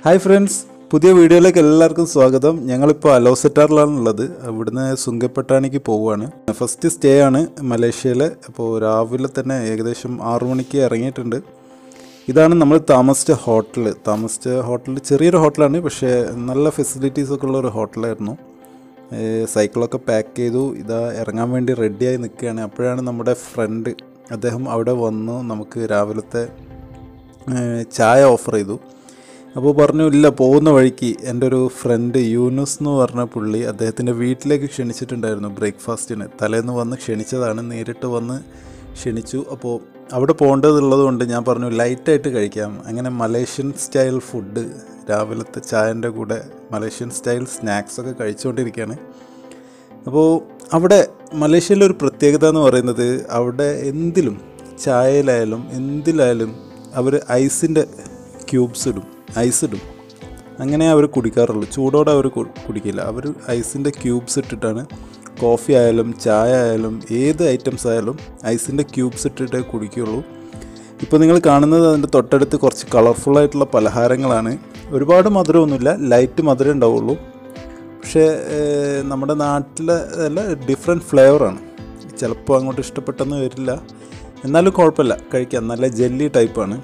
Hi friends പുതിയ വീഡിയോയിലേക്ക് എല്ലാവർക്കും സ്വാഗതം ഞങ്ങളിപ്പോൾ അലോസെറ്റാറിലാണുള്ളത് ഇവിടുന്ന് സുങ്കപ്പട്ടാണിക്ക് പോവുകയാണ് ഫസ്റ്റ് സ്റ്റേ ആണ് മലേഷ്യയിൽ അപ്പോൾ രാവിലെ തന്നെ ഏകദേശം ആറു മണിക്ക് ഇറങ്ങിയിട്ടുണ്ട് ഇതാണ് നമ്മൾ താമസിച്ച ഹോട്ടൽ താമസിച്ച ഹോട്ടൽ ചെറിയൊരു ഹോട്ടലാണ് പക്ഷേ നല്ല ഫെസിലിറ്റീസ് ഒക്കെ ഉള്ള ഒരു ഹോട്ടലായിരുന്നു ഏഹ് സൈക്കിളൊക്കെ പാക്ക് ചെയ്തു ഇതാ ഇറങ്ങാൻ വേണ്ടി റെഡിയായി നിൽക്കുകയാണ് അപ്പോഴാണ് നമ്മുടെ ഫ്രണ്ട് അദ്ദേഹം അവിടെ വന്നു നമുക്ക് രാവിലത്തെ ഏഹ് ചായ ഓഫർ ചെയ്തു അപ്പോൾ പറഞ്ഞു ഇല്ല പോകുന്ന വഴിക്ക് എൻ്റെ ഒരു ഫ്രണ്ട് യൂനുസ് എന്ന് പറഞ്ഞ പുള്ളി അദ്ദേഹത്തിൻ്റെ വീട്ടിലേക്ക് ക്ഷണിച്ചിട്ടുണ്ടായിരുന്നു ബ്രേക്ക്ഫാസ്റ്റിന് തലേന്ന് വന്ന് ക്ഷണിച്ചതാണ് നേരിട്ട് വന്ന് ക്ഷണിച്ചു അപ്പോൾ അവിടെ പോകേണ്ടതുള്ളത് കൊണ്ട് ഞാൻ പറഞ്ഞു ലൈറ്റായിട്ട് കഴിക്കാം അങ്ങനെ മലേഷ്യൻ സ്റ്റൈൽ ഫുഡ് രാവിലത്തെ ചായൻ്റെ കൂടെ മലേഷ്യൻ സ്റ്റൈൽ സ്നാക്സ് ഒക്കെ കഴിച്ചുകൊണ്ടിരിക്കുകയാണ് അപ്പോൾ അവിടെ മലേഷ്യയിലെ ഒരു പ്രത്യേകത എന്ന് പറയുന്നത് അവിടെ എന്തിലും ചായയിലായാലും എന്തിലായാലും അവർ ഐസിൻ്റെ ക്യൂബ്സ് ഇടും ഐസ് ഇടും അങ്ങനെ അവർ കുടിക്കാറുള്ളൂ ചൂടോടെ അവർ കുടിക്കില്ല അവർ ഐസിൻ്റെ ക്യൂബ്സ് ഇട്ടിട്ടാണ് കോഫി ആയാലും ചായ ആയാലും ഏത് ഐറ്റംസ് ആയാലും ഐസിൻ്റെ ക്യൂബ്സ് ഇട്ടിട്ടേ കുടിക്കുകയുള്ളൂ ഇപ്പോൾ നിങ്ങൾ കാണുന്നത് അതിൻ്റെ തൊട്ടടുത്ത് കുറച്ച് കളർഫുൾ ആയിട്ടുള്ള പലഹാരങ്ങളാണ് ഒരുപാട് മധുരമൊന്നുമില്ല ലൈറ്റ് മധുരം ഉണ്ടാവുള്ളൂ പക്ഷേ ഏഹ്, നമ്മുടെ നാട്ടിലെ അല്ല ഡിഫറെൻറ്റ് ഫ്ലേവറാണ് ചിലപ്പോൾ അങ്ങോട്ട് ഇഷ്ടപ്പെട്ടെന്ന് വരില്ല എന്നാലും കുഴപ്പമില്ല കഴിക്കാം നല്ല ജെല്ലി ടൈപ്പാണ്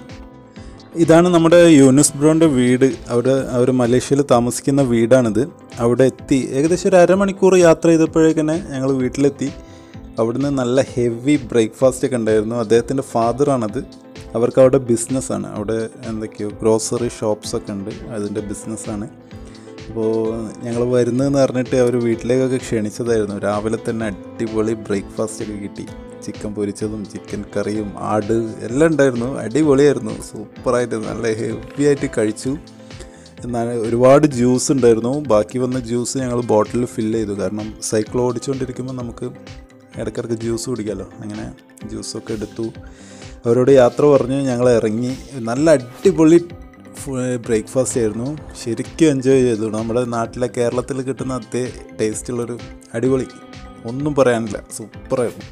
ഇതാണ് നമ്മുടെ യൂനുസ് ബ്രോൻ്റെ വീട് അവിടെ അവർ മലേഷ്യയിൽ താമസിക്കുന്ന വീടാണിത് അവിടെ എത്തി ഏകദേശം ഒരു അരമണിക്കൂർ യാത്ര ചെയ്തപ്പോഴേക്കന്നെ ഞങ്ങൾ വീട്ടിലെത്തി അവിടുന്ന് നല്ല ഹെവി ബ്രേക്ക്ഫാസ്റ്റ് ഒക്കെ ഉണ്ടായിരുന്നു അദ്ദേഹത്തിൻ്റെ ഫാദറാണത് അവർക്ക് അവിടെ ബിസിനസ്സാണ് അവിടെ എന്തൊക്കെയോ ഗ്രോസറി ഷോപ്സ് ഒക്കെ ഉണ്ട് അതിൻ്റെ ബിസിനസ്സാണ് അപ്പോൾ ഞങ്ങൾ വരുന്നതെന്ന് പറഞ്ഞിട്ട് അവർ വീട്ടിലേക്കൊക്കെ ക്ഷണിച്ചതായിരുന്നു രാവിലെ തന്നെ അടിപൊളി ബ്രേക്ക്ഫാസ്റ്റ് ഒക്കെ കിട്ടി ചിക്കൻ പൊരിച്ചതും ചിക്കൻ കറിയും ആട് എല്ലാം ഉണ്ടായിരുന്നു അടിപൊളിയായിരുന്നു സൂപ്പറായിട്ട് നല്ല ഹെവി ആയിട്ട് കഴിച്ചു എന്നാൽ ഒരുപാട് ജ്യൂസ് ഉണ്ടായിരുന്നു ബാക്കി വന്ന ജ്യൂസ് ഞങ്ങൾ ബോട്ടിൽ ഫില്ല് ചെയ്തു കാരണം സൈക്കിൾ ഓടിച്ചുകൊണ്ടിരിക്കുമ്പോൾ നമുക്ക് ഇടയ്ക്കിടയ്ക്ക് ജ്യൂസ് കുടിക്കാമല്ലോ അങ്ങനെ ജ്യൂസൊക്കെ എടുത്തു അവരോട് യാത്ര പറഞ്ഞ് ഞങ്ങൾ ഇറങ്ങി നല്ല അടിപൊളി ബ്രേക്ക്ഫാസ്റ്റ് ആയിരുന്നു ശരിക്കും എൻജോയ് ചെയ്തു നമ്മുടെ നാട്ടിലെ കേരളത്തിൽ കിട്ടുന്ന അതേ ടേസ്റ്റുള്ളൊരു അടിപൊളി ഒന്നും പറയാനില്ല സൂപ്പറായിരുന്നു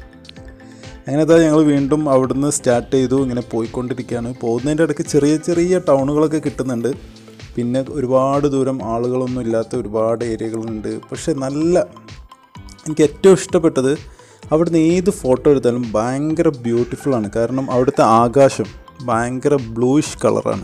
അങ്ങനെ അതാ ഞങ്ങൾ വീണ്ടും അവിടുന്ന് സ്റ്റാർട്ട് ചെയ്തു ഇങ്ങനെ പോയിക്കൊണ്ടിരിക്കുകയാണ് പോകുന്നതിൻ്റെ ഇടയ്ക്ക് ചെറിയ ചെറിയ ടൗണുകളൊക്കെ കിട്ടുന്നുണ്ട് പിന്നെ ഒരുപാട് ദൂരം ആളുകളൊന്നും ഇല്ലാത്ത ഒരുപാട് ഏരിയകളുണ്ട് പക്ഷേ നല്ല എനിക്ക് ഏറ്റവും ഇഷ്ടപ്പെട്ടത് അവിടുന്ന് ഏത് ഫോട്ടോ എടുത്താലും ഭയങ്കര ബ്യൂട്ടിഫുൾ ആണ് കാരണം അവിടുത്തെ ആകാശം ഭയങ്കര ബ്ലൂയിഷ് കളറാണ്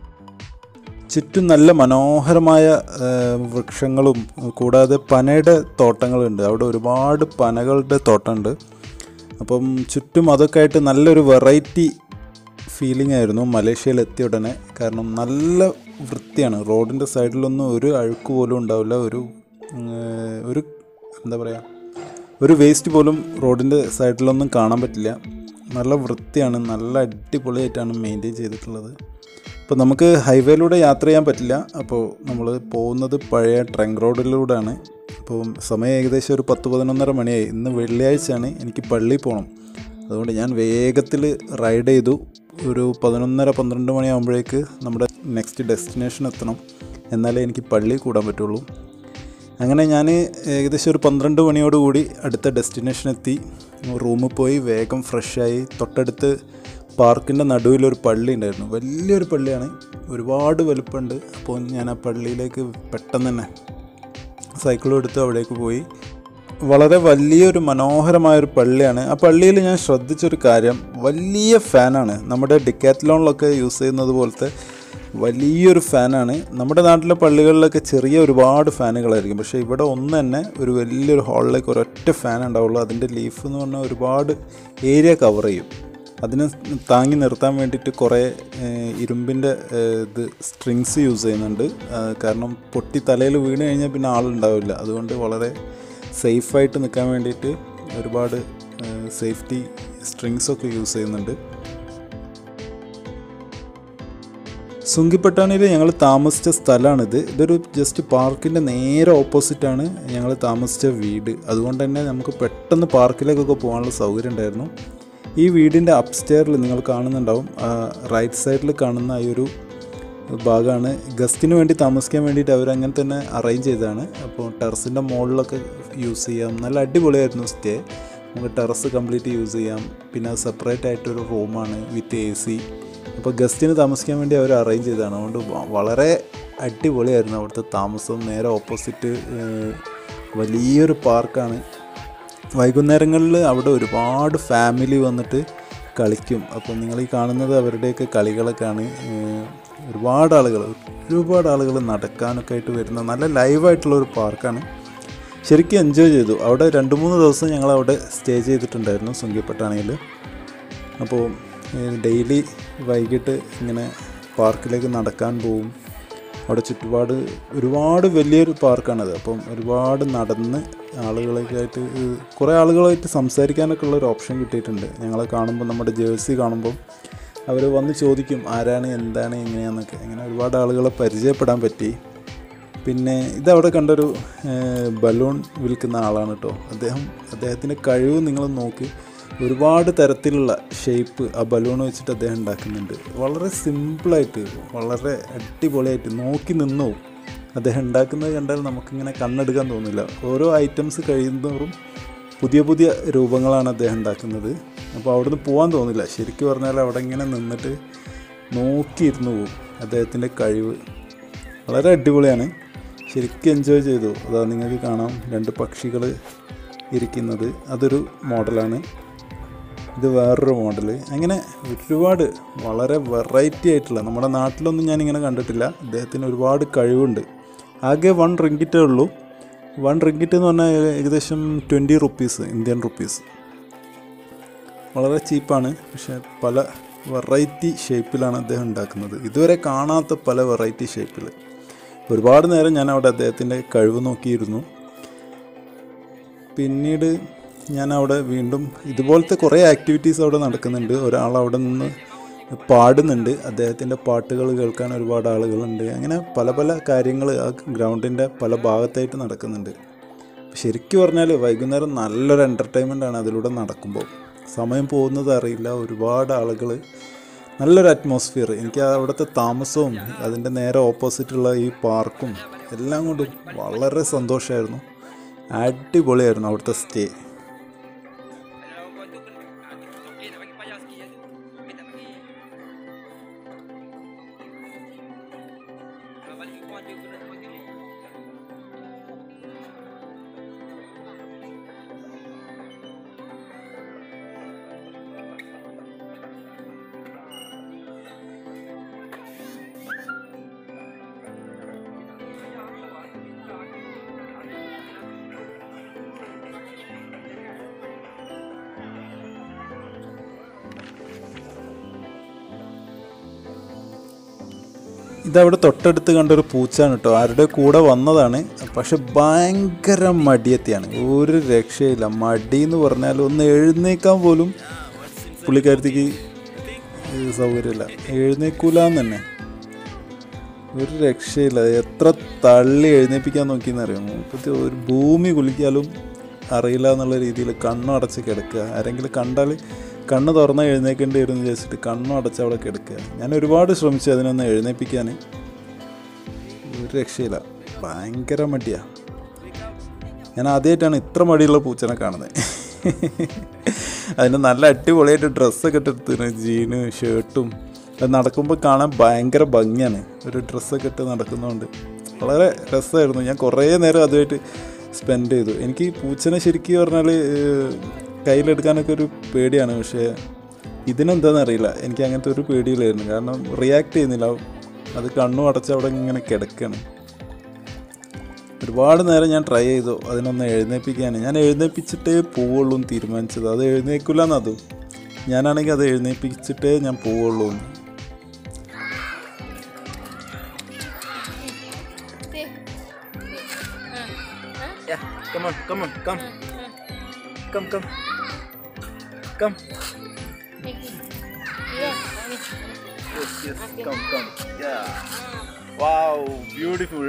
ചുറ്റും നല്ല മനോഹരമായ ആ, വൃക്ഷങ്ങളും കൂടാതെ പനയുടെ തോട്ടങ്ങളുണ്ട് അവിടെ ഒരുപാട് പനകളുടെ തോട്ടമുണ്ട് അപ്പം ചുറ്റും അതൊക്കെ ആയിട്ട് നല്ലൊരു വെറൈറ്റി ഫീലിംഗ് ആയിരുന്നു മലേഷ്യയിൽ എത്തിയ ഉടനെ കാരണം നല്ല വൃത്തിയാണ് റോഡിൻ്റെ സൈഡിലൊന്നും ഒരു അഴുക്ക് പോലും ഉണ്ടാവില്ല ഒരു ഉം, ഒരു എന്താ പറയുക ഒരു വേസ്റ്റ് പോലും റോഡിൻ്റെ സൈഡിലൊന്നും കാണാൻ പറ്റില്ല നല്ല വൃത്തിയാണ് നല്ല അടിപൊളിയായിട്ടാണ് മെയിൻറ്റെയിൻ ചെയ്തിട്ടുള്ളത് അപ്പോൾ നമുക്ക് ഹൈവേയിലൂടെ യാത്ര ചെയ്യാൻ പറ്റില്ല അപ്പോൾ നമ്മൾ പോകുന്നത് പഴയ ട്രങ്ക് റോഡിലൂടെയാണ് അപ്പോൾ സമയം ഏകദേശം ഒരു പത്ത് പതിനൊന്നര മണിയായി ഇന്ന് വെള്ളിയാഴ്ചയാണ് എനിക്ക് പള്ളിയിൽ പോകണം അതുകൊണ്ട് ഞാൻ വേഗത്തിൽ റൈഡ് ചെയ്തു ഒരു പതിനൊന്നര പന്ത്രണ്ട് മണിയാകുമ്പോഴേക്ക് നമ്മുടെ നെക്സ്റ്റ് ഡെസ്റ്റിനേഷൻ എത്തണം എന്നാലേ എനിക്ക് പള്ളിയിൽ കൂടാൻ പറ്റുള്ളൂ അങ്ങനെ ഞാൻ ഏകദേശം ഒരു പന്ത്രണ്ട് മണിയോടുകൂടി അടുത്ത ഡെസ്റ്റിനേഷൻ എത്തി റൂമിൽ പോയി വേഗം ഫ്രഷായി തൊട്ടടുത്ത് പാർക്കിൻ്റെ നടുവിലൊരു പള്ളി ഉണ്ടായിരുന്നു വലിയൊരു പള്ളിയാണ് ഒരുപാട് വലുപ്പമുണ്ട് അപ്പോൾ ഞാൻ ആ പള്ളിയിലേക്ക് പെട്ടെന്ന് തന്നെ സൈക്കിളും എടുത്ത് അവിടേക്ക് പോയി വളരെ വലിയൊരു മനോഹരമായൊരു പള്ളിയാണ് ആ പള്ളിയിൽ ഞാൻ ശ്രദ്ധിച്ചൊരു കാര്യം വലിയ ഫാനാണ് നമ്മുടെ ഡിക്കാത്ലോണിലൊക്കെ യൂസ് ചെയ്യുന്നത് പോലത്തെ വലിയൊരു ഫാനാണ് നമ്മുടെ നാട്ടിലെ പള്ളികളിലൊക്കെ ചെറിയ ഒരുപാട് ഫാനുകളായിരിക്കും പക്ഷേ ഇവിടെ ഒന്ന് തന്നെ ഒരു വലിയൊരു ഹാളിലേക്ക് ഒരൊറ്റ ഫാൻ ഉണ്ടാവുള്ളൂ അതിൻ്റെ ലീഫ് എന്ന് പറഞ്ഞാൽ ഒരുപാട് ഏരിയ കവർ ചെയ്യും അതിനെ താങ്ങി നിർത്താൻ വേണ്ടിയിട്ട് കുറേ ഏഹ്, ഇരുമ്പിൻ്റെ ഏഹ്, ഇത് സ്ട്രിങ്സ് യൂസ് ചെയ്യുന്നുണ്ട് ആ, കാരണം പൊട്ടി തലയിൽ വീണ് കഴിഞ്ഞാൽ പിന്നെ ആളുണ്ടാവില്ല അതുകൊണ്ട് വളരെ സേഫായിട്ട് നിൽക്കാൻ വേണ്ടിയിട്ട് ഒരുപാട് സേഫ്റ്റി സ്ട്രിങ്സ് ഒക്കെ യൂസ് ചെയ്യുന്നുണ്ട് സുങ്കിപ്പട്ടാണിയിൽ ഞങ്ങൾ താമസിച്ച സ്ഥലമാണിത് ഇതൊരു ജസ്റ്റ് പാർക്കിൻ്റെ നേരെ ഓപ്പോസിറ്റാണ് ഞങ്ങൾ താമസിച്ച വീട് അതുകൊണ്ട് തന്നെ നമുക്ക് പെട്ടെന്ന് പാർക്കിലേക്കൊക്കെ പോകാനുള്ള സൗകര്യം ഉണ്ടായിരുന്നു ഈ വീടിൻ്റെ അപ്സ്റ്റെയറിൽ നിങ്ങൾ കാണുന്നുണ്ടാവും റൈറ്റ് സൈഡിൽ കാണുന്ന ഈ ഒരു ഭാഗമാണ് ഗസ്റ്റിന് വേണ്ടി താമസിക്കാൻ വേണ്ടിയിട്ട് അവർ അങ്ങനെ തന്നെ അറേഞ്ച് ചെയ്തതാണ് അപ്പോൾ ടെറസിൻ്റെ മുകളിലൊക്കെ യൂസ് ചെയ്യാം നല്ല അടിപൊളിയായിരുന്നു സ്റ്റേ നമുക്ക് ടെറസ് കംപ്ലീറ്റ് യൂസ് ചെയ്യാം പിന്നെ സെപ്പറേറ്റ് ആയിട്ടൊരു റൂമാണ് വിത്ത് എ സി അപ്പോൾ ഗസ്റ്റിന് താമസിക്കാൻ വേണ്ടി അവർ അറേഞ്ച് ചെയ്തതാണ് അതുകൊണ്ട് വ- വളരെ അടിപൊളിയായിരുന്നു അവിടുത്തെ താമസം നേരെ ഓപ്പോസിറ്റ് വലിയൊരു പാർക്കാണ് വൈകുന്നേരങ്ങളിൽ അവിടെ ഒരുപാട് ഫാമിലി വന്നിട്ട് കളിക്കും അപ്പോൾ നിങ്ങൾ ഈ കാണുന്നത് അവരുടെയൊക്കെ കളികളൊക്കെയാണ് ഏഹ് ഒരുപാട് ആളുകൾ ഒരുപാട് ആളുകൾ നടക്കാനൊക്കെ ആയിട്ട് വരുന്ന നല്ല ലൈവായിട്ടുള്ള ഒരു പാർക്കാണ് ശരിക്കും എൻജോയ് ചെയ്തു അവിടെ രണ്ട് മൂന്ന് ദിവസം ഞങ്ങൾ അവിടെ സ്റ്റേ ചെയ്തിട്ടുണ്ടായിരുന്നു സുങ്കിപ്പട്ടാണെങ്കിൽ അപ്പോൾ ഡെയിലി വൈകിട്ട് ഇങ്ങനെ പാർക്കിലേക്ക് നടക്കാൻ പോവും അവിടെ ചുറ്റുപാട് ഒരുപാട് വലിയൊരു പാർക്കാണത് അപ്പം ഒരുപാട് നടന്ന് ആളുകളൊക്കെ ആയിട്ട് ഏഹ് കുറേ ആളുകളായിട്ട് സംസാരിക്കാനൊക്കെ ഉള്ള ഒരു ഓപ്ഷൻ കിട്ടിയിട്ടുണ്ട് ഞങ്ങളെ കാണുമ്പോൾ നമ്മുടെ ജേഴ്സി കാണുമ്പോൾ അവർ വന്ന് ചോദിക്കും ആരാണ് എന്താണ് എങ്ങനെയാണെന്നൊക്കെ അങ്ങനെ ഒരുപാട് ആളുകളെ പരിചയപ്പെടാൻ പറ്റി പിന്നെ ഇതവിടെ കണ്ടൊരു ഏഹ്, ബലൂൺ വിൽക്കുന്ന ആളാണ് കേട്ടോ അദ്ദേഹം അദ്ദേഹത്തിൻ്റെ കഴിവ് നിങ്ങൾ നോക്കി ഒരുപാട് തരത്തിലുള്ള ഷേപ്പ് ആ ബലൂൺ വെച്ചിട്ട് അദ്ദേഹം ഉണ്ടാക്കുന്നുണ്ട് വളരെ സിമ്പിളായിട്ട് വളരെ അടിപൊളിയായിട്ട് നോക്കി നിന്നു പോകും. അദ്ദേഹം ഉണ്ടാക്കുന്നത് കണ്ടാൽ നമുക്കിങ്ങനെ കണ്ണെടുക്കാൻ തോന്നില്ല ഓരോ ഐറ്റംസ് കഴിയുന്നതോറും പുതിയ പുതിയ രൂപങ്ങളാണ് അദ്ദേഹം ഉണ്ടാക്കുന്നത് അപ്പോൾ അവിടുന്ന് പോകാൻ തോന്നില്ല ശരിക്കും പറഞ്ഞാൽ അവിടെ ഇങ്ങനെ നിന്നിട്ട് നോക്കിയിരുന്നു പോകും അദ്ദേഹത്തിൻ്റെ കഴിവ് വളരെ അടിപൊളിയാണ് ശരിക്കും എൻജോയ് ചെയ്തു അതാ നിങ്ങൾക്ക് കാണാം രണ്ട് പക്ഷികൾ ഇരിക്കുന്നത് അതൊരു മോഡലാണ് ഇത് വേറൊരു മോഡൽ അങ്ങനെ ഒരുപാട് വളരെ വെറൈറ്റി ആയിട്ടുള്ള നമ്മുടെ നാട്ടിലൊന്നും ഞാനിങ്ങനെ കണ്ടിട്ടില്ല അദ്ദേഹത്തിന് ഒരുപാട് കഴിവുണ്ട് ആകെ വൺ റിങ്കിറ്റേ ഉള്ളൂ വൺ റിങ്കിറ്റ് എന്ന് പറഞ്ഞാൽ ഏകദേശം ട്വൻറ്റി റുപ്പീസ് ഇന്ത്യൻ റുപ്പീസ് വളരെ ചീപ്പാണ് പക്ഷേ പല വെറൈറ്റി ഷേപ്പിലാണ് അദ്ദേഹം ഉണ്ടാക്കുന്നത് ഇതുവരെ കാണാത്ത പല വെറൈറ്റി ഷേപ്പിൽ ഒരുപാട് നേരം ഞാൻ അവിടെ അദ്ദേഹത്തിൻ്റെ കഴിവ് നോക്കിയിരുന്നു പിന്നീട് ഞാൻ അവിടെ വീണ്ടും ഇതുപോലത്തെ കുറേ ആക്ടിവിറ്റീസ് അവിടെ നടക്കുന്നുണ്ട് ഒരാൾ അവിടെ നിന്ന് പാടുന്നുണ്ട് അദ്ദേഹത്തിൻ്റെ പാട്ടുകൾ കേൾക്കാൻ ഒരുപാട് ആളുകളുണ്ട് അങ്ങനെ പല പല കാര്യങ്ങൾ ആ ഗ്രൗണ്ടിൻ്റെ പല ഭാഗത്തായിട്ട് നടക്കുന്നുണ്ട് ശരിക്കും പറഞ്ഞാൽ വൈകുന്നേരം നല്ലൊരു എൻ്റർടൈൻമെൻ്റ് ആണ് അതിലൂടെ നടക്കുമ്പോൾ സമയം പോകുന്നത് അറിയില്ല ഒരുപാട് ആളുകൾ നല്ലൊരു അറ്റ്മോസ്ഫിയർ എനിക്ക് അവിടുത്തെ താമസവും അതിൻ്റെ നേരെ ഓപ്പോസിറ്റുള്ള ഈ പാർക്കും എല്ലാം കൊണ്ടും വളരെ സന്തോഷമായിരുന്നു അടിപൊളിയായിരുന്നു അവിടുത്തെ stay Kalau kau tu kena ah, okey nak bagi payah sikit je tu. Tapi tak bagi. Kalau balik ke rumah je kena bagi ni. ഇതവിടെ തൊട്ടടുത്ത് കണ്ടൊരു പൂച്ചാണ് കേട്ടോ ആരുടെ കൂടെ വന്നതാണ് പക്ഷെ ഭയങ്കര മടിയത്തിയാണ് ഒരു രക്ഷയില്ല മടി എന്ന് പറഞ്ഞാൽ ഒന്ന് എഴുന്നേക്കാൻ പോലും പുള്ളിക്കാരത്തേക്ക് ഇത് സൗകര്യമില്ല എഴുന്നേക്കൂല എന്ന് തന്നെ ഒരു രക്ഷയില്ല എത്ര തള്ളി എഴുന്നേൽപ്പിക്കാൻ നോക്കിയെന്ന് അറിയാമോ ഇപ്പോഴത്തെ ഒരു ഭൂമി കുലിക്കാലും അറിയില്ല എന്നുള്ള രീതിയിൽ കണ്ണടച്ച് കിടക്കുക ആരെങ്കിലും കണ്ടാൽ കണ്ണ് തുറന്ന് എഴുന്നേക്കേണ്ടി വരും എന്ന് വിചാരിച്ചിട്ട് കണ്ണും അടച്ച് അവിടെ കിടക്കുക ഞാൻ ഒരുപാട് ശ്രമിച്ചു അതിനൊന്ന് എഴുന്നേൽപ്പിക്കാൻ ഒരു രക്ഷയില്ല ഭയങ്കര മടിയാ ഞാൻ ആദ്യമായിട്ടാണ് ഇത്ര മടിയുള്ള പൂച്ചനെ കാണുന്നത് അതിന് നല്ല അടിപൊളിയായിട്ട് ഡ്രസ്സൊക്കെ ഇട്ടെടുത്തിന് ജീന് ഷർട്ടും അത് നടക്കുമ്പോൾ കാണാൻ ഭയങ്കര ഭംഗിയാണ് ഒരു ഡ്രസ്സൊക്കെ ഇട്ട് നടക്കുന്നതുകൊണ്ട് വളരെ രസമായിരുന്നു ഞാൻ കുറേ നേരം അതുമായിട്ട് സ്പെൻഡ് ചെയ്തു എനിക്ക് ഈ പൂച്ചനെ ശരിക്കും പറഞ്ഞാൽ കയ്യിലെടുക്കാനൊക്കെ ഒരു പേടിയാണ് പക്ഷേ ഇതിനെന്താണെന്ന് അറിയില്ല എനിക്ക് അങ്ങനത്തെ ഒരു പേടിയില്ലായിരുന്നു കാരണം റിയാക്ട് ചെയ്യുന്നില്ല അത് കണ്ണും അടച്ച് അവിടെ ഇങ്ങനെ കിടക്കുകയാണ് ഒരുപാട് നേരം ഞാൻ ട്രൈ ചെയ്തു അതിനൊന്ന് എഴുന്നേൽപ്പിക്കാൻ ഞാൻ എഴുന്നേൽപ്പിച്ചിട്ടേ പോവുള്ളൂ എന്ന് തീരുമാനിച്ചത് അത് എഴുന്നേക്കില്ല എന്നതും ഞാനാണെങ്കിൽ അത് എഴുന്നേൽപ്പിച്ചിട്ടേ ഞാൻ പോവുള്ളൂ എന്ന് Yeah, come on, come on, come. Come, come. Come. Yes, yes, come, come. Yeah. Wow, beautiful.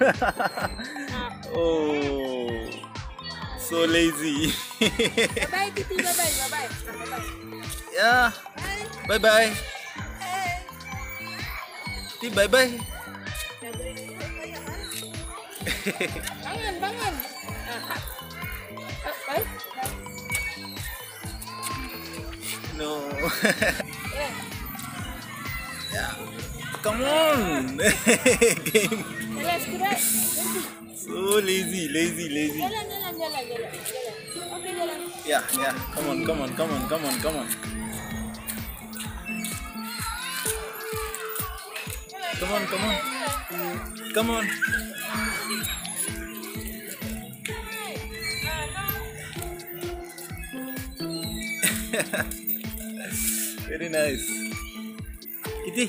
oh, so lazy. Bye, Titi. Bye, bye, bye, bye. yeah. Bye bye. Bye bye. Bangun, bangun. Ah. Ah, bye. No. Yeah. Come on. Game. Jalan sekarang. So lazy, lazy, lazy. Jalan, jalan, jalan, jalan. Jalan. Okey, jalan. Yeah, yeah. Come on, come on, come on, come on, come on. Come on, come on. Come on. Very nice. Kitty.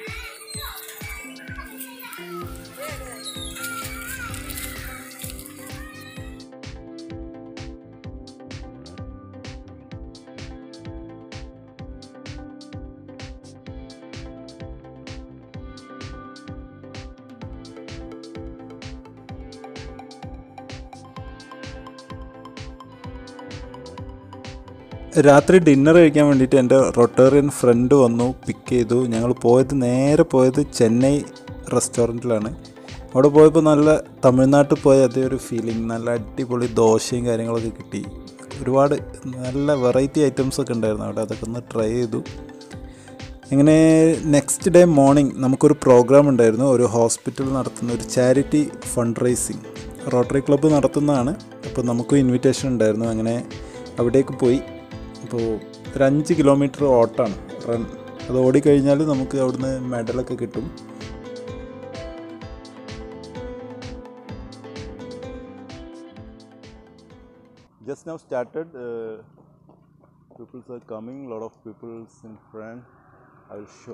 രാത്രി dinner കഴിക്കാൻ വേണ്ടിയിട്ട് എൻ്റെ Rotarian front വന്നു പിക്ക് ചെയ്തു ഞങ്ങൾ പോയത് നേരെ പോയത് ചെന്നൈ റെസ്റ്റോറൻറ്റിലാണ് അവിടെ പോയപ്പോൾ നല്ല തമിഴ്നാട്ടിൽ പോയ അതേ ഒരു ഫീലിംഗ് നല്ല അടിപൊളി ദോശയും കാര്യങ്ങളൊക്കെ കിട്ടി ഒരുപാട് നല്ല വെറൈറ്റി ഐറ്റംസ് ഒക്കെ ഉണ്ടായിരുന്നു അവിടെ അതൊക്കെ ഒന്ന് ട്രൈ ചെയ്തു ഇങ്ങനെ നെക്സ്റ്റ് ഡേ മോർണിംഗ് നമുക്കൊരു പ്രോഗ്രാം ഉണ്ടായിരുന്നു ഒരു ഹോസ്പിറ്റൽ നടത്തുന്ന ഒരു charity fund raising Rotary club നടത്തുന്നതാണ് അപ്പോൾ നമുക്കും ഇൻവിറ്റേഷൻ ഉണ്ടായിരുന്നു അങ്ങനെ അവിടേക്ക് പോയി അപ്പോൾ ഒരു അഞ്ച് കിലോമീറ്റർ ഓട്ടാണ് റൺ അത് ഓടിക്കഴിഞ്ഞാൽ നമുക്ക് അവിടുന്ന് മെഡലൊക്കെ കിട്ടും just now started uh, people are coming lot of people in front i will show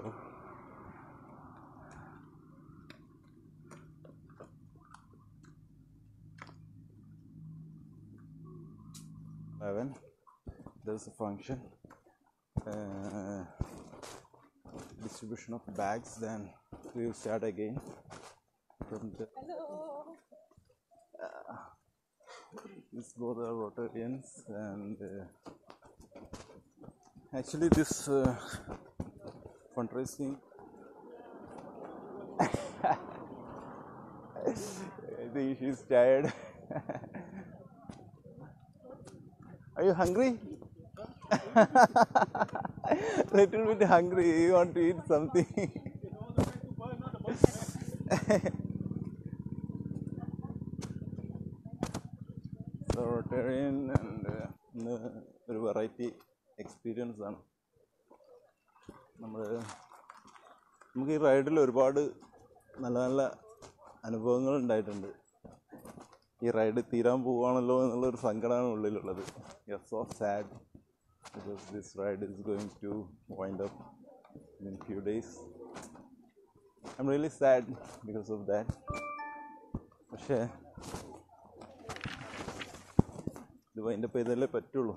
Eleven. There's a function. Uh, distribution of bags. Then we will start again from the. These both are Rotarians, and uh, actually, this uh, fundraising. I think she's tired. Are you hungry? Little bit hungry. You want to eat something? so Rotarian and uh, ഇന്ന് ഒരു variety experience ആണ് നമ്മൾ നമുക്ക് ഈ റൈഡിൽ ഒരുപാട് നല്ല നല്ല അനുഭവങ്ങൾ ഉണ്ടായിട്ടുണ്ട് ഈ റൈഡ് തീരാൻ പോവുകയാണല്ലോ എന്നുള്ളൊരു സങ്കടമാണ് ഉള്ളിലുള്ളത് yes so sad because this ride is going to wind up in few days I'm really sad because of that പക്ഷേ ഇത് വൈൻഡ് അപ്പ് ചെയ്താലേ പറ്റുള്ളൂ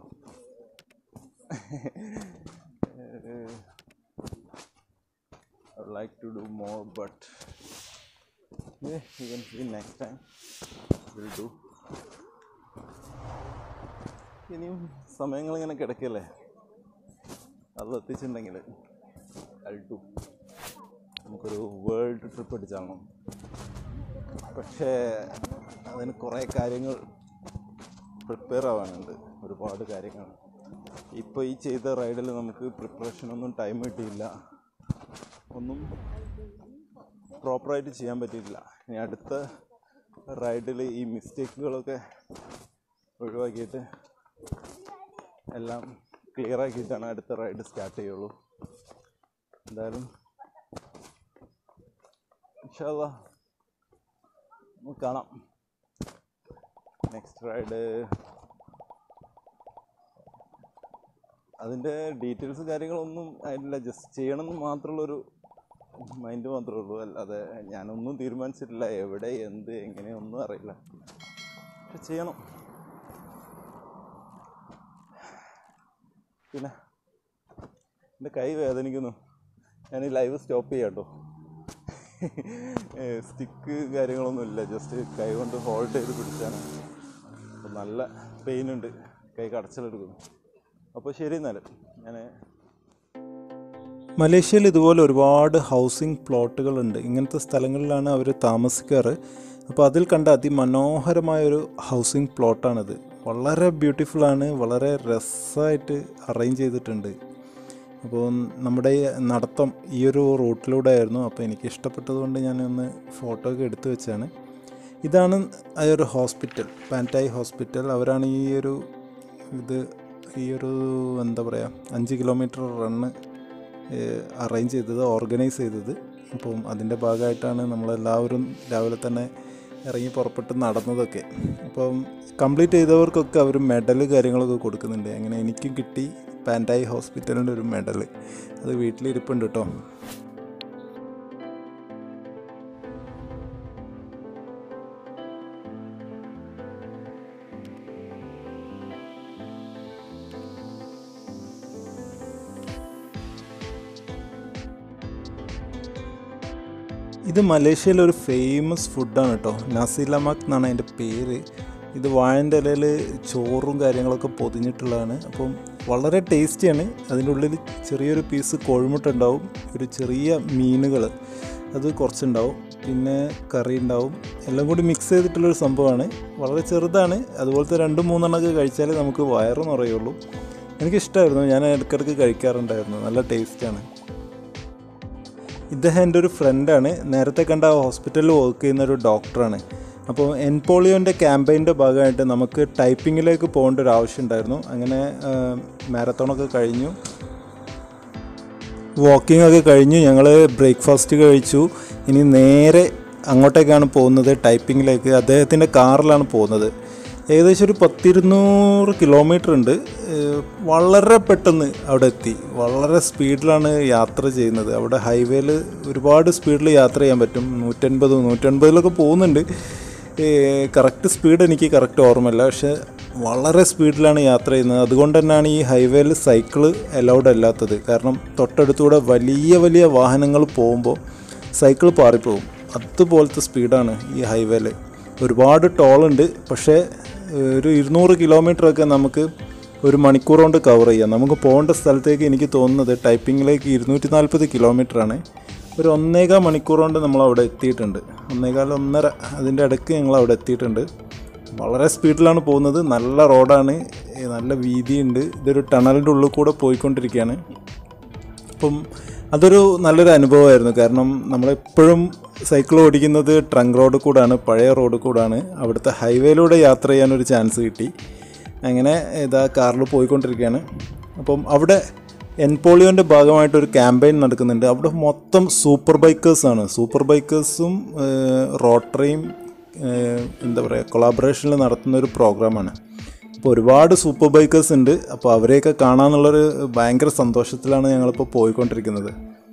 I would like to do more, but yeah, you can see next time we'll do. ഇനിയും സമയങ്ങൾ ഇങ്ങനെ കിടക്കല്ലേ അത് എത്തിച്ചിട്ടുണ്ടെങ്കിൽ അൾട്ടു നമുക്കൊരു വേൾഡ് ട്രിപ്പ് അടിച്ചാകണം പക്ഷേ അതിന് കുറേ കാര്യങ്ങൾ പ്രിപ്പയർ ആവാനുണ്ട് ഒരുപാട് കാര്യങ്ങൾ ഇപ്പോൾ ഈ ചെയ്ത റൈഡിൽ നമുക്ക് പ്രിപ്പറേഷനൊന്നും ടൈം കിട്ടിയില്ല ഒന്നും പ്രോപ്പറായിട്ട് ചെയ്യാൻ പറ്റിയിട്ടില്ല ഇനി അടുത്ത റൈഡിൽ ഈ മിസ്റ്റേക്കുകളൊക്കെ ഒഴിവാക്കിയിട്ട് എല്ലാം ക്ലിയർ ആക്കിയിട്ടാണ് അടുത്ത റൈഡ് സ്റ്റാർട്ട് ചെയ്യുള്ളൂ എന്തായാലും ഇൻഷാല്ല നമുക്ക് കാണാം നെക്സ്റ്റ് റൈഡ് അതിൻ്റെ ഡീറ്റെയിൽസ് കാര്യങ്ങളൊന്നും ആയിട്ടില്ല ജസ്റ്റ് ചെയ്യണമെന്ന് മാത്രമുള്ളൊരു മൈൻഡ് മാത്രമേ ഉള്ളൂ അല്ലാതെ ഞാനൊന്നും തീരുമാനിച്ചിട്ടില്ല എവിടെ എന്ത് എങ്ങനെയൊന്നും അറിയില്ല പക്ഷെ ചെയ്യണം പിന്നെ എൻ്റെ കൈ വേദനിക്കുന്നു ഞാൻ ഈ ലൈവ് സ്റ്റോപ്പ് ചെയ്യാം കേട്ടോ സ്റ്റിക്ക് കാര്യങ്ങളൊന്നുമില്ല ജസ്റ്റ് കൈ കൊണ്ട് ഹോൾഡ് ചെയ്ത് പിടിച്ചാണ് അപ്പം നല്ല പെയിൻ ഉണ്ട് കൈ കടച്ചിലെടുക്കുന്നു അപ്പോൾ ശരി എന്നാൽ ഞാൻ മലേഷ്യയിൽ ഇതുപോലെ ഒരുപാട് ഹൗസിംഗ് പ്ലോട്ടുകളുണ്ട് ഇങ്ങനത്തെ സ്ഥലങ്ങളിലാണ് അവർ താമസിക്കാറ് അപ്പോൾ അതിൽ കണ്ട അതിമനോഹരമായൊരു ഹൗസിംഗ് പ്ലോട്ടാണിത് വളരെ ബ്യൂട്ടിഫുള്ളാണ് വളരെ രസമായിട്ട് അറേഞ്ച് ചെയ്തിട്ടുണ്ട് അപ്പോൾ നമ്മുടെ ഈ നടത്തം ഈ ഒരു റൂട്ടിലൂടെ ആയിരുന്നു അപ്പോൾ എനിക്ക് ഇഷ്ടപ്പെട്ടതുകൊണ്ട് ഞാനൊന്ന് ഫോട്ടോ ഒക്കെ എടുത്തു വെച്ചാണ് ഇതാണ് ആ ഒരു ഹോസ്പിറ്റൽ പാൻറ്റായി ഹോസ്പിറ്റൽ അവരാണ് ഈ ഒരു ഇത് ഈ ഒരു എന്താ പറയുക അഞ്ച് കിലോമീറ്റർ റണ്ണ് അറേഞ്ച് ചെയ്തത് ഓർഗനൈസ് ചെയ്തത് അപ്പം അതിൻ്റെ ഭാഗമായിട്ടാണ് നമ്മളെല്ലാവരും രാവിലെ തന്നെ ഇറങ്ങി പുറപ്പെട്ട് നടന്നതൊക്കെ അപ്പം കംപ്ലീറ്റ് ചെയ്തവർക്കൊക്കെ അവർ മെഡൽ കാര്യങ്ങളൊക്കെ കൊടുക്കുന്നുണ്ട് അങ്ങനെ എനിക്കും കിട്ടി പാൻറ്റായി ഹോസ്പിറ്റലിൻ്റെ ഒരു മെഡൽ അത് വീട്ടിലിരിപ്പുണ്ട് കേട്ടോ ഇത് മലേഷ്യയിലെ ഒരു ഫേമസ് ഫുഡാണ് കേട്ടോ നസിലമാക് എന്നാണ് അതിൻ്റെ പേര് ഇത് വാഴൻ്റെ ഇലയിൽ ചോറും കാര്യങ്ങളൊക്കെ പൊതിഞ്ഞിട്ടുള്ളതാണ് അപ്പം വളരെ ടേസ്റ്റിയാണ് അതിൻ്റെ ഉള്ളിൽ ചെറിയൊരു പീസ് കോഴിമുട്ട ഉണ്ടാവും ഒരു ചെറിയ മീനുകൾ അത് കുറച്ചുണ്ടാവും പിന്നെ കറി ഉണ്ടാവും എല്ലാം കൂടി മിക്സ് ചെയ്തിട്ടുള്ളൊരു സംഭവമാണ് വളരെ ചെറുതാണ് അതുപോലത്തെ രണ്ട് മൂന്നെണ്ണമൊക്കെ കഴിച്ചാലേ നമുക്ക് വയറ് നിറയുള്ളൂ എനിക്കിഷ്ടമായിരുന്നു ഞാൻ ഇടയ്ക്കിടയ്ക്ക് കഴിക്കാറുണ്ടായിരുന്നു നല്ല ടേസ്റ്റാണ് ഇദ്ദേഹം എൻ്റെ ഒരു ഫ്രണ്ടാണ് നേരത്തെ കണ്ട ആ ഹോസ്പിറ്റലിൽ വർക്ക് ചെയ്യുന്ന ഒരു ഡോക്ടറാണ് അപ്പോൾ എൻപോളിയോൻ്റെ ക്യാമ്പയിൻ്റെ ഭാഗമായിട്ട് നമുക്ക് ടൈപ്പിങ്ങിലേക്ക് പോകേണ്ട ഒരു ആവശ്യം ഉണ്ടായിരുന്നു അങ്ങനെ മാരത്തോണൊക്കെ കഴിഞ്ഞു വാക്കിംഗ് ഒക്കെ കഴിഞ്ഞു ഞങ്ങൾ ബ്രേക്ക്ഫാസ്റ്റ് കഴിച്ചു ഇനി നേരെ അങ്ങോട്ടേക്കാണ് പോകുന്നത് ടൈപ്പിങ്ങിലേക്ക് അദ്ദേഹത്തിൻ്റെ കാറിലാണ് പോകുന്നത് ഏകദേശം ഒരു പത്തിരുന്നൂറ് കിലോമീറ്റർ ഉണ്ട് ഏഹ് വളരെ പെട്ടെന്ന് അവിടെ എത്തി വളരെ സ്പീഡിലാണ് യാത്ര ചെയ്യുന്നത് അവിടെ ഹൈവേയിൽ ഒരുപാട് സ്പീഡിൽ യാത്ര ചെയ്യാൻ പറ്റും നൂറ്റൻപത് നൂറ്റൻപതിലൊക്കെ പോകുന്നുണ്ട് കറക്റ്റ് സ്പീഡ് എനിക്ക് കറക്റ്റ് ഓർമ്മയില്ല പക്ഷേ വളരെ സ്പീഡിലാണ് യാത്ര ചെയ്യുന്നത് അതുകൊണ്ട് തന്നെയാണ് ഈ ഹൈവേയിൽ സൈക്കിള് അലൗഡ് അല്ലാത്തത് കാരണം തൊട്ടടുത്തൂടെ വലിയ വലിയ വാഹനങ്ങൾ പോകുമ്പോൾ സൈക്കിൾ പാറിപ്പോവും അതുപോലത്തെ സ്പീഡാണ് ഈ ഹൈവേയിൽ ഒരുപാട് ടോളുണ്ട് പക്ഷേ ഏഹ്, ഒരു ഇരുന്നൂറ് കിലോമീറ്ററൊക്കെ നമുക്ക് ഒരു മണിക്കൂർ കൊണ്ട് കവർ ചെയ്യാം നമുക്ക് പോകേണ്ട സ്ഥലത്തേക്ക് എനിക്ക് തോന്നുന്നത് ടൈപ്പിങ്ങിലേക്ക് ഇരുന്നൂറ്റി നാൽപ്പത് കിലോമീറ്ററാണ് ഒരു ഒന്നേകാൽ മണിക്കൂർ കൊണ്ട് നമ്മൾ അവിടെ എത്തിയിട്ടുണ്ട് ഒന്നേകാൽ ഒന്നര അതിൻ്റെ ഇടയ്ക്ക് ഞങ്ങൾ അവിടെ എത്തിയിട്ടുണ്ട് വളരെ സ്പീഡിലാണ് പോകുന്നത് നല്ല റോഡാണ് ഏ, നല്ല വീതിയുണ്ട് ഇതൊരു ടണലിൻ്റെ ഉള്ളിൽ കൂടെ പോയിക്കൊണ്ടിരിക്കുകയാണ് അപ്പം അതൊരു നല്ലൊരു അനുഭവമായിരുന്നു കാരണം നമ്മളെപ്പോഴും സൈക്കിൾ ഓടിക്കുന്നത് ട്രങ്ക് റോഡ് കൂടാണ് പഴയ റോഡ് കൂടാണ് അവിടുത്തെ ഹൈവേയിലൂടെ യാത്ര ചെയ്യാനൊരു ചാൻസ് കിട്ടി അങ്ങനെ ഇതാ കാറിൽ പോയിക്കൊണ്ടിരിക്കുകയാണ് അപ്പം അവിടെ എൻപോളിയോൻ്റെ ഭാഗമായിട്ട് ഒരു ക്യാമ്പയിൻ നടക്കുന്നുണ്ട് അവിടെ മൊത്തം സൂപ്പർ ബൈക്കേഴ്സാണ് സൂപ്പർ ബൈക്കേഴ്സും റോട്ടറിയും എന്താ പറയുക കൊളാബറേഷനിൽ നടത്തുന്ന ഒരു പ്രോഗ്രാമാണ് അപ്പോൾ ഒരുപാട് സൂപ്പർ ബൈക്കേഴ്സ് ഉണ്ട് അപ്പോൾ അവരെയൊക്കെ കാണാമെന്നുള്ളൊരു ഭയങ്കര സന്തോഷത്തിലാണ് ഞങ്ങളിപ്പോൾ പോയിക്കൊണ്ടിരിക്കുന്നത്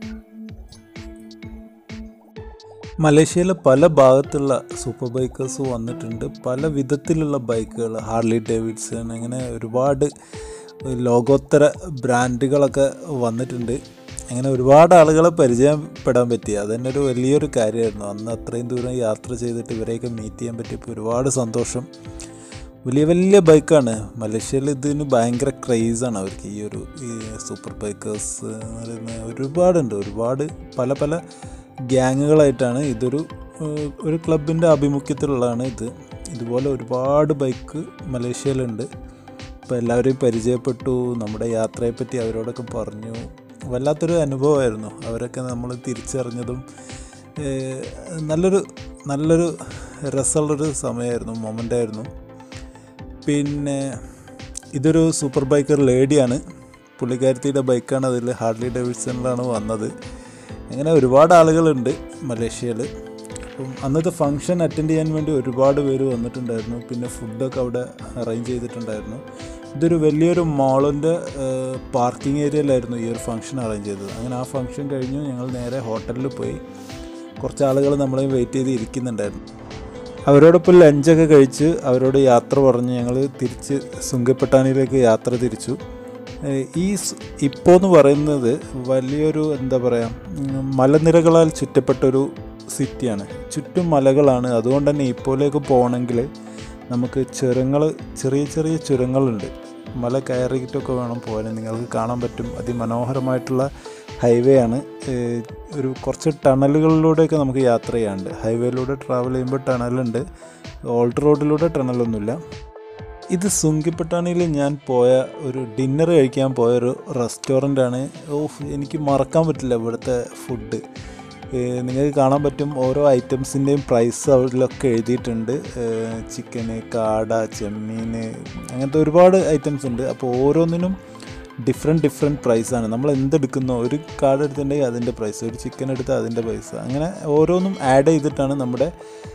മലേഷ്യയിലെ പല ഭാഗത്തുള്ള സൂപ്പർ ബൈക്കേഴ്സ് വന്നിട്ടുണ്ട് പല വിധത്തിലുള്ള ബൈക്കുകൾ ഹാർലി ഡേവിഡ്സൺ അങ്ങനെ ഒരുപാട് ലോകോത്തര ബ്രാൻഡുകളൊക്കെ വന്നിട്ടുണ്ട് അങ്ങനെ ഒരുപാട് ആളുകളെ പരിചയപ്പെടാൻ പറ്റി അതന്നെ ഒരു വലിയൊരു കാര്യമായിരുന്നു അന്ന് അത്രയും ദൂരം യാത്ര ചെയ്തിട്ട് ഇവരെയൊക്കെ മീറ്റ് ചെയ്യാൻ പറ്റിയപ്പോൾ ഒരുപാട് സന്തോഷം വലിയ വലിയ ബൈക്കാണ് മലേഷ്യയിൽ ഇതിന് ഭയങ്കര ക്രേസാണ് അവർക്ക് ഈ ഒരു ഈ സൂപ്പർ ബൈക്കേഴ്സ് എന്ന് പറയുന്ന ഒരുപാടുണ്ട് ഒരുപാട് പല പല ഗ്യാങ്ങുകളായിട്ടാണ് ഇതൊരു ഏഹ്, ഒരു ക്ലബിൻ്റെ ആഭിമുഖ്യത്തിലുള്ളതാണ് ഇത് ഇതുപോലെ ഒരുപാട് ബൈക്ക് മലേഷ്യയിലുണ്ട് അപ്പോൾ എല്ലാവരെയും പരിചയപ്പെട്ടു നമ്മുടെ യാത്രയെപ്പറ്റി അവരോടൊക്കെ പറഞ്ഞു വല്ലാത്തൊരു അനുഭവമായിരുന്നു അവരൊക്കെ നമ്മൾ തിരിച്ചറിഞ്ഞതും ഏഹ്, നല്ലൊരു നല്ലൊരു രസമുള്ളൊരു സമയമായിരുന്നു മൊമെൻ്റായിരുന്നു പിന്നെ ഇതൊരു സൂപ്പർ ബൈക്കർ ലേഡിയാണ് പുള്ളിക്കാരത്തിയുടെ ബൈക്കാണ് അതിൽ ഹാർലി ഡേവിഡ്സണിലാണ് വന്നത് അങ്ങനെ ഒരുപാട് ആളുകളുണ്ട് മലേഷ്യയിൽ അപ്പം അന്നത്തെ ഫംഗ്ഷൻ അറ്റൻഡ് ചെയ്യാൻ വേണ്ടി ഒരുപാട് പേര് വന്നിട്ടുണ്ടായിരുന്നു പിന്നെ ഫുഡൊക്കെ അവിടെ അറേഞ്ച് ചെയ്തിട്ടുണ്ടായിരുന്നു ഇതൊരു വലിയൊരു മോളിൻ്റെ പാർക്കിംഗ് ഏരിയയിലായിരുന്നു ഈ ഒരു ഫംഗ്ഷൻ അറേഞ്ച് ചെയ്തത് അങ്ങനെ ആ ഫംഗ്ഷൻ കഴിഞ്ഞു ഞങ്ങൾ നേരെ ഹോട്ടലിൽ പോയി കുറച്ച് ആളുകൾ നമ്മളെ വെയിറ്റ് ചെയ്ത് ഇരിക്കുന്നുണ്ടായിരുന്നു അവരോടൊപ്പം ലഞ്ചൊക്കെ കഴിച്ച് അവരോട് യാത്ര പറഞ്ഞ് ഞങ്ങൾ തിരിച്ച് സുങ്കപ്പട്ടാണിയിലേക്ക് യാത്ര തിരിച്ചു ഏഹ് ഈ സ്- ഇപ്പോൾ എന്ന് പറയുന്നത് വലിയൊരു എന്താ പറയുക ഉം, മലനിരകളാൽ ചുറ്റപ്പെട്ടൊരു സിറ്റിയാണ് ചുറ്റും മലകളാണ് അതുകൊണ്ട് തന്നെ ഇപ്പോഴേക്ക് പോകണമെങ്കിൽ നമുക്ക് ചുരങ്ങൾ ചെറിയ ചെറിയ ചുരങ്ങളുണ്ട് മല കയറിയിട്ടൊക്കെ വേണം പോകാൻ നിങ്ങൾക്ക് കാണാൻ പറ്റും അതിമനോഹരമായിട്ടുള്ള ഹൈവേ ആണ് ഏഹ് ഒരു കുറച്ച് ടണലുകളിലൂടെയൊക്കെ നമുക്ക് യാത്ര ചെയ്യാനുണ്ട് ഹൈവേയിലൂടെ ട്രാവൽ ചെയ്യുമ്പോൾ ടണലുണ്ട് ഓൾഡ് റോഡിലൂടെ ടണലൊന്നുമില്ല ഇത് സുങ്കിപ്പട്ടാണിയിൽ ഞാൻ പോയ ഒരു ഡിന്നർ കഴിക്കാൻ പോയ ഒരു റെസ്റ്റോറൻ്റാണ് ഓഹ് എനിക്ക് മറക്കാൻ പറ്റില്ല ഇവിടുത്തെ ഫുഡ് നിങ്ങൾക്ക് കാണാൻ പറ്റും ഓരോ ഐറ്റംസിൻ്റെയും പ്രൈസ് അതിലൊക്കെ എഴുതിയിട്ടുണ്ട് ചിക്കന് കാട ചെമ്മീൻ അങ്ങനത്തെ ഒരുപാട് ഐറ്റംസ് ഉണ്ട് അപ്പോൾ ഓരോന്നിനും ഡിഫറെൻറ്റ് ഡിഫറെൻറ്റ് പ്രൈസാണ് നമ്മൾ എന്തെടുക്കുന്നോ ഒരു കാർഡ് എടുത്തിട്ടുണ്ടെങ്കിൽ അതിൻ്റെ പ്രൈസ് ഒരു ചിക്കൻ എടുത്താൽ അതിൻ്റെ പൈസ അങ്ങനെ ഓരോന്നും ആഡ് ചെയ്തിട്ടാണ് നമ്മുടെ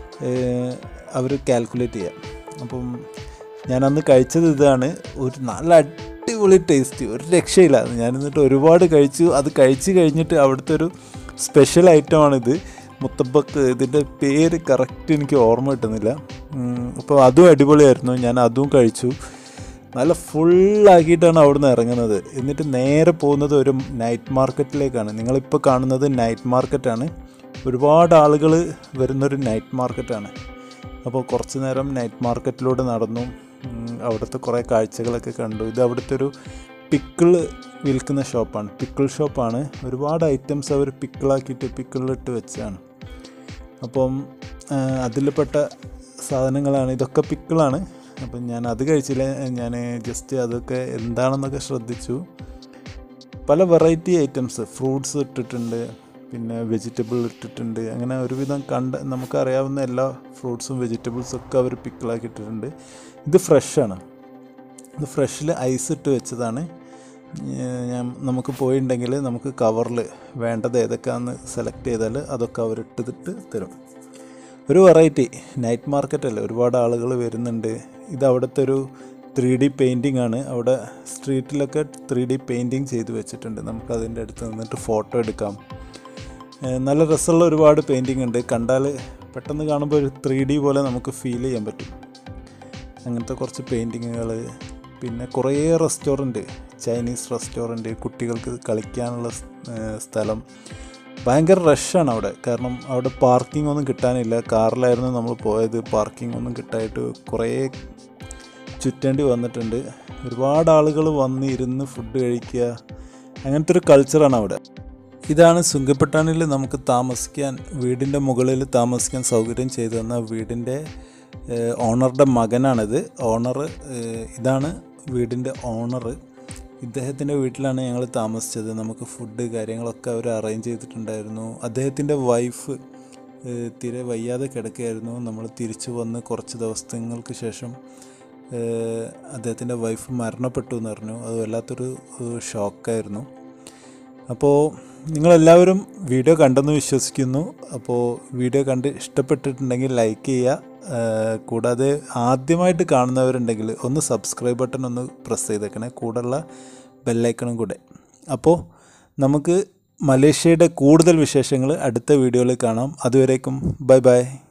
അവർ കാൽക്കുലേറ്റ് ചെയ്യുക അപ്പം ഞാൻ അന്ന് കഴിച്ചത് ഇതാണ് ഒരു നല്ല അടിപൊളി ടേസ്റ്റ് ഒരു രക്ഷയില്ല ഞാൻ എന്നിട്ട് ഒരുപാട് കഴിച്ചു അത് കഴിച്ച് കഴിഞ്ഞിട്ട് അവിടുത്തെ ഒരു സ്പെഷ്യൽ ഐറ്റമാണിത് മുത്തപ്പക്ക് ഇതിൻ്റെ പേര് കറക്റ്റ് എനിക്ക് ഓർമ്മ കിട്ടുന്നില്ല ഉം, അപ്പോൾ അതും അടിപൊളിയായിരുന്നു ഞാൻ അതും കഴിച്ചു നല്ല ഫുള്ളാക്കിയിട്ടാണ് അവിടുന്ന് ഇറങ്ങുന്നത് എന്നിട്ട് നേരെ പോകുന്നത് ഒരു നൈറ്റ് മാർക്കറ്റിലേക്കാണ് നിങ്ങളിപ്പോൾ കാണുന്നത് നൈറ്റ് മാർക്കറ്റാണ് ഒരുപാട് ആളുകൾ വരുന്നൊരു നൈറ്റ് മാർക്കറ്റാണ് അപ്പോൾ കുറച്ച് നേരം നൈറ്റ് മാർക്കറ്റിലൂടെ നടന്നു ഉം, അവിടുത്തെ കുറേ കാഴ്ചകളൊക്കെ കണ്ടു ഇത് അവിടുത്തെ ഒരു പിക്കിള് വിൽക്കുന്ന ഷോപ്പാണ് പിക്കിൾ ഷോപ്പാണ് ഒരുപാട് ഐറ്റംസ് അവർ പിക്കിളാക്കിയിട്ട് പിക്കിളിലിട്ട് വെച്ചാണ് അപ്പം അതിൽ പെട്ട സാധനങ്ങളാണ് ഇതൊക്കെ പിക്കിളാണ് അപ്പം ഞാൻ അത് കഴിച്ചില്ല ഞാൻ ജസ്റ്റ് അതൊക്കെ എന്താണെന്നൊക്കെ ശ്രദ്ധിച്ചു പല വെറൈറ്റി ഐറ്റംസ് ഫ്രൂട്ട്സ് ഇട്ടിട്ടുണ്ട് പിന്നെ വെജിറ്റബിൾ ഇട്ടിട്ടുണ്ട് അങ്ങനെ ഒരുവിധം കണ്ട നമുക്കറിയാവുന്ന എല്ലാ ഫ്രൂട്ട്സും വെജിറ്റബിൾസും ഒക്കെ അവർ പിക്കിളാക്കി ഇട്ടിട്ടുണ്ട് ഇത് ഫ്രഷാണ് ഇത് ഫ്രഷിൽ ഐസ് ഇട്ട് വെച്ചതാണ് ഏഹ് ഞാൻ നമുക്ക് പോയിട്ടുണ്ടെങ്കിൽ നമുക്ക് കവറിൽ വേണ്ടത് ഏതൊക്കെയാണെന്ന് സെലക്ട് ചെയ്താൽ അതൊക്കെ അവർ ഇട്ടിട്ട് തരും ഒരു വെറൈറ്റി നൈറ്റ് മാർക്കറ്റല്ലേ ഒരുപാട് ആളുകൾ വരുന്നുണ്ട് ഇത് അവിടുത്തെ ഒരു ത്രീ ഡി പെയിൻറ്റിംഗ് ആണ് അവിടെ സ്ട്രീറ്റിലൊക്കെ ത്രീ ഡി പെയിൻറ്റിങ് ചെയ്ത് വെച്ചിട്ടുണ്ട് നമുക്ക് അതിൻ്റെ അടുത്ത് നിന്നിട്ട് ഫോട്ടോ എടുക്കാം ഏഹ് നല്ല രസമുള്ള ഒരുപാട് പെയിൻറ്റിംഗ് ഉണ്ട് കണ്ടാൽ പെട്ടെന്ന് കാണുമ്പോൾ ഒരു ത്രീ ഡി പോലെ നമുക്ക് ഫീൽ ചെയ്യാൻ പറ്റും അങ്ങനത്തെ കുറച്ച് പെയിൻറ്റിങ്ങുകൾ പിന്നെ കുറേ റെസ്റ്റോറൻറ്റ് ചൈനീസ് റെസ്റ്റോറൻറ്റ് കുട്ടികൾക്ക് കളിക്കാനുള്ള സ്- ഏഹ് സ്ഥലം ഭയങ്കര റഷാണ് അവിടെ കാരണം അവിടെ പാർക്കിംഗ് ഒന്നും കിട്ടാനില്ല കാറിലായിരുന്നു നമ്മൾ പോയത് പാർക്കിംഗ് ഒന്നും കിട്ടായിട്ട് കുറേ ചുറ്റേണ്ടി വന്നിട്ടുണ്ട് ഒരുപാട് ആളുകൾ വന്ന് ഇരുന്ന് ഫുഡ് കഴിക്കുക അങ്ങനത്തെ ഒരു കൾച്ചറാണ് അവിടെ ഇതാണ് സുങ്കപ്പട്ടാണിൽ നമുക്ക് താമസിക്കാൻ വീടിൻ്റെ മുകളിൽ താമസിക്കാൻ സൗകര്യം ചെയ്തു തന്ന വീടിൻ്റെ ഏഹ്, ഓണറുടെ മകനാണിത് ഓണർ ഏഹ്, ഇതാണ് വീടിൻ്റെ ഓണർ ഇദ്ദേഹത്തിൻ്റെ വീട്ടിലാണ് ഞങ്ങൾ താമസിച്ചത് നമുക്ക് ഫുഡ് കാര്യങ്ങളൊക്കെ അവർ അറേഞ്ച് ചെയ്തിട്ടുണ്ടായിരുന്നു അദ്ദേഹത്തിൻ്റെ വൈഫ് ഏഹ്, തീരെ വയ്യാതെ കിടക്കുകയായിരുന്നു നമ്മൾ തിരിച്ചു വന്ന് കുറച്ച് ദിവസങ്ങൾക്ക് ശേഷം ഏഹ്, അദ്ദേഹത്തിൻ്റെ വൈഫ് മരണപ്പെട്ടു എന്ന് പറഞ്ഞു അത് വല്ലാത്തൊരു ഏഹ്, ഷോക്കായിരുന്നു അപ്പോൾ നിങ്ങളെല്ലാവരും വീഡിയോ കണ്ടെന്ന് വിശ്വസിക്കുന്നു അപ്പോൾ വീഡിയോ കണ്ട് ഇഷ്ടപ്പെട്ടിട്ടുണ്ടെങ്കിൽ ലൈക്ക് ചെയ്യുക ഏഹ് കൂടാതെ ആദ്യമായിട്ട് കാണുന്നവരുണ്ടെങ്കിൽ ഒന്ന് സബ്സ്ക്രൈബ് ബട്ടൺ ഒന്ന് പ്രസ് ചെയ്തേക്കണേ കൂടെയുള്ള ബെല്ലൈക്കണും കൂടെ അപ്പോൾ നമുക്ക് മലേഷ്യയുടെ കൂടുതൽ വിശേഷങ്ങൾ അടുത്ത വീഡിയോയിൽ കാണാം അതുവരേക്കും ബൈ ബൈ